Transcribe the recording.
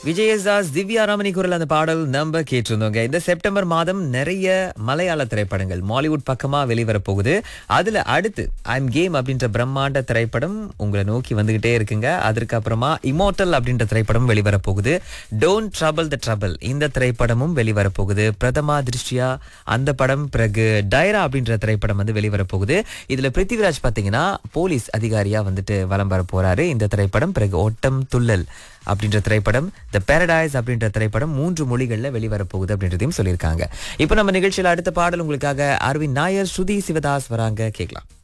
விஜயதாஸ் திவ்யா ராமணி குரல் அந்த பாடல் நம்ம கேட்டிருந்தோங்க இந்த செப்டம்பர் மாதம் நிறைய மலையாள திரைப்படங்கள் மாலிவுட் பக்கமா வெளிவர போகுது அதுல அடுத்து ஐம் கேம் அப்படின்ற பிரம்மாண்ட திரைப்படம் உங்களை நோக்கி வந்துகிட்டே இருக்குங்க அதற்கு அப்புறமா இமோட்டல் அப்படின்ற திரைப்படம் வெளிவர போகுது டோன்ட் ட்ரபிள் த ட்ரபிள் இந்த திரைப்படமும் வெளிவர போகுது பிரதமா திருஷ்டியா அந்த படம் பிறகு டைரா அப்படின்ற திரைப்படம் வந்து வெளிவர போகுது இதுல பிருத்திவிராஜ் பாத்தீங்கன்னா போலீஸ் அதிகாரியா வந்துட்டு வலம் வர போறாரு இந்த திரைப்படம் பிறகு ஓட்டம் துள்ளல் அப்படின்ற திரைப்படம் த பேரடைஸ் அப்படின்ற திரைப்படம் மூன்று மொழிகள்ல வெளிவர போகுது அப்படின்றதையும் சொல்லியிருக்காங்க இப்போ நம்ம நிகழ்ச்சியில அடுத்த பாடல் உங்களுக்காக அரவிந்த் நாயர் ஸ்ருதி சிவதாஸ் வராங்க கேட்கலாம்